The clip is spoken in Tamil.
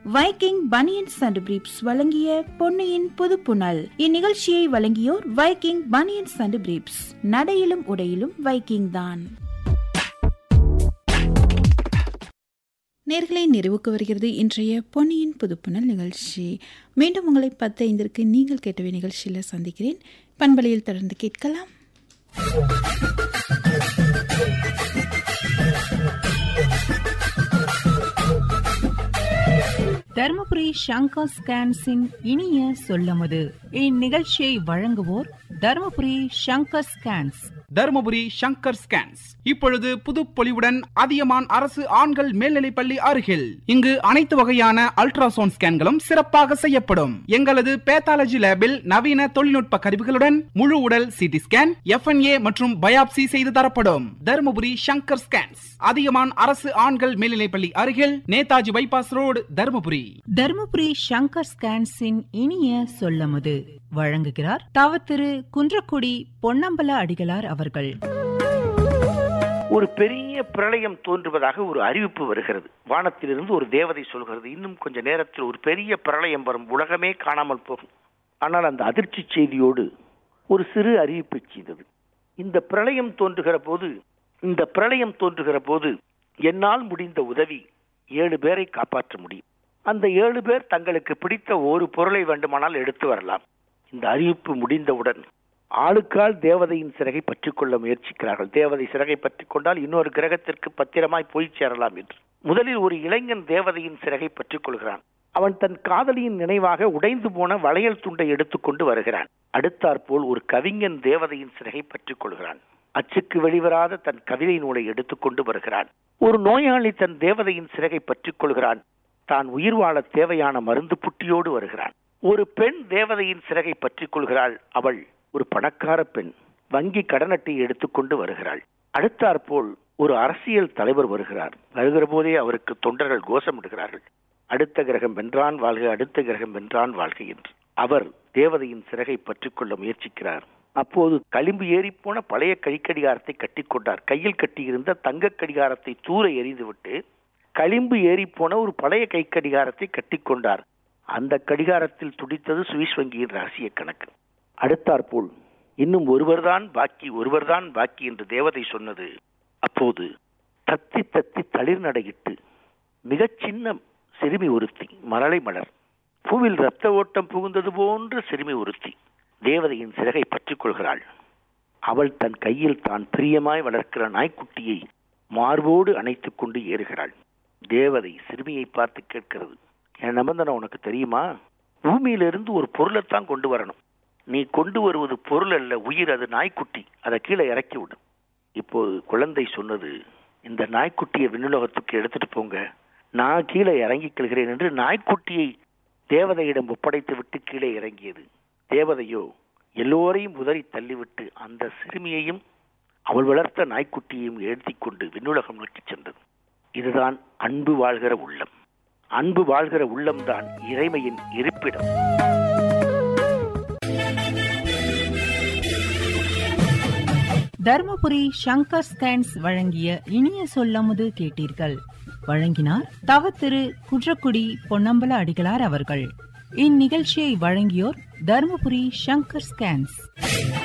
வைக்கிங் பனியன்ஸ் அண்ட் பிரீப்ஸ் வழங்கிய பொன்னியின் புதுப்புணல் இந்நிகழ்ச்சியை வழங்கியோர் வைக்கிங் பனியன்ஸ் அண்ட் பிரீப்ஸ் நடையிலும் உடையிலும் வைக்கிங் தான் நேர்களை நிறைவுக்கு வருகிறது இன்றைய பொன்னியின் புதுப்புணல் நிகழ்ச்சி மீண்டும் உங்களை பத்து ஐந்திற்கு நீங்கள் கேட்டவை நிகழ்ச்சியில் சந்திக்கிறேன் பண்பலையில் தொடர்ந்து கேட்கலாம் தருமபுரி சங்கர் ஸ்கேன்ஸின் இனிய சொல்லமுது இந்நிகழ்ச்சியை வழங்குவோர் தருமபுரி சங்கர் ஸ்கேன்ஸ் தருமபுரி சங்கர் ஸ்கேன்ஸ் இப்பொழுது புதுப்பொலிவுடன் அதியமான் அரசு ஆண்கள் மேல்நிலைப்பள்ளி அருகில் இங்கு அனைத்து வகையான அல்ட்ராசவுண்ட் ஸ்கேன்களும் சிறப்பாக செய்யப்படும் எங்களது பேத்தாலஜி லேபில் நவீன தொழில்நுட்ப கருவிகளுடன் முழு உடல் சிடி ஸ்கேன் எஃப்என்ஏ மற்றும் பயாப்சி செய்து தரப்படும் தருமபுரி சங்கர் ஸ்கேன்ஸ் அதியமான் அரசு ஆண்கள் மேல்நிலைப்பள்ளி அருகில் நேதாஜி பைபாஸ் ரோடு தருமபுரி தருமபுரி சங்கர் ஸ்கேன்ஸின் இனிய சொல்லமுது வழங்குகிறார் தவ திரு குன்றக்குடி பொன்னம்பல அடிகளார் அவர்கள் ஒரு பெரிய பிரளயம் தோன்றுவதாக ஒரு அறிவிப்பு வருகிறது வானத்திலிருந்து ஒரு தேவதை சொல்கிறது இன்னும் கொஞ்ச நேரத்தில் ஒரு பெரிய பிரளயம் வரும் உலகமே காணாமல் போகும் ஆனால் அந்த அதிர்ச்சி செய்தியோடு ஒரு சிறு அறிவிப்பை செய்தது இந்த பிரளயம் தோன்றுகிற போது இந்த பிரளயம் தோன்றுகிற போது என்னால் முடிந்த உதவி ஏழு பேரை காப்பாற்ற முடியும் அந்த ஏழு பேர் தங்களுக்கு பிடித்த ஒரு பொருளை வேண்டுமானால் எடுத்து வரலாம் இந்த அறிவிப்பு முடிந்தவுடன் ஆளுக்கால் தேவதையின் சிறகை பற்றிக் கொள்ள முயற்சிக்கிறார்கள் தேவதை சிறகை பற்றிக் கொண்டால் இன்னொரு கிரகத்திற்கு பத்திரமாய் போய் சேரலாம் என்று முதலில் ஒரு இளைஞன் தேவதையின் சிறகை பற்றிக் கொள்கிறான் அவன் தன் காதலியின் நினைவாக உடைந்து போன வளையல் துண்டை எடுத்துக்கொண்டு வருகிறான் அடுத்தாற்போல் ஒரு கவிஞன் தேவதையின் சிறகை பற்றிக் கொள்கிறான் அச்சுக்கு வெளிவராத தன் கவிதை நூலை எடுத்துக்கொண்டு வருகிறான் ஒரு நோயாளி தன் தேவதையின் சிறகை பற்றிக் கொள்கிறான் தான் உயிர் வாழ தேவையான மருந்து புட்டியோடு வருகிறான் ஒரு பெண் தேவதையின் சிறகை பற்றிக் கொள்கிறாள் அவள் ஒரு பணக்கார பெண் வங்கி கடன் அட்டையை எடுத்துக்கொண்டு வருகிறாள் அடுத்தாற்போல் ஒரு அரசியல் தலைவர் வருகிறார் வருகிற போதே அவருக்கு தொண்டர்கள் கோஷமிடுகிறார்கள் அடுத்த கிரகம் வென்றான் வாழ்க அடுத்த கிரகம் வென்றான் வாழ்க என்று அவர் தேவதையின் சிறகை பற்றிக் கொள்ள முயற்சிக்கிறார் அப்போது களிம்பு ஏறிப்போன பழைய கழிக்கடிகாரத்தை கட்டிக்கொண்டார் கையில் கட்டியிருந்த தங்க கடிகாரத்தை தூர எறிந்துவிட்டு களிம்பு ஏறிப்போன ஒரு பழைய கை கடிகாரத்தை கட்டிக்கொண்டார் அந்த கடிகாரத்தில் துடித்தது சுவிஸ் வங்கியின் ரகசிய கணக்கு அடுத்தாற்போல் இன்னும் ஒருவர்தான் பாக்கி ஒருவர்தான் பாக்கி என்று தேவதை சொன்னது அப்போது தத்தி தத்தி தளிர் நடையிட்டு மிகச் சின்ன சிறுமி ஒருத்தி மரளை மலர் பூவில் ரத்த ஓட்டம் புகுந்தது போன்ற சிறுமி ஒருத்தி தேவதையின் சிறகை பற்றிக் கொள்கிறாள் அவள் தன் கையில் தான் பிரியமாய் வளர்க்கிற நாய்க்குட்டியை மார்போடு அணைத்துக் கொண்டு ஏறுகிறாள் தேவதை சிறுமியை பார்த்து கேட்கிறது என் நிபந்தனை உனக்கு தெரியுமா பூமியிலிருந்து ஒரு பொருளைத்தான் கொண்டு வரணும் நீ கொண்டு வருவது பொருள் அல்ல உயிர் அது நாய்க்குட்டி அதை கீழே இறக்கி விடும் இப்போது குழந்தை சொன்னது இந்த நாய்க்குட்டியை விண்ணுலகத்துக்கு எடுத்துட்டு போங்க நான் கீழே இறங்கிக் கொள்கிறேன் என்று நாய்க்குட்டியை தேவதையிடம் ஒப்படைத்து விட்டு கீழே இறங்கியது தேவதையோ எல்லோரையும் உதறி தள்ளிவிட்டு அந்த சிறுமியையும் அவள் வளர்த்த நாய்க்குட்டியையும் எழுதி கொண்டு விண்ணுலகம் நோக்கி சென்றது இதுதான் அன்பு வாழ்கிற உள்ளம் அன்பு வாழ்கிற உள்ளம்தான் இறைமையின் இருப்பிடம் தருமபுரி சங்கர் ஸ்கேன்ஸ் வழங்கிய இனிய சொல்லமுது கேட்டீர்கள் வழங்கினார் தவ திரு குன்றக்குடி பொன்னம்பல அடிகளார் அவர்கள் இந்நிகழ்ச்சியை வழங்கியோர் தருமபுரி சங்கர் ஸ்கேன்ஸ்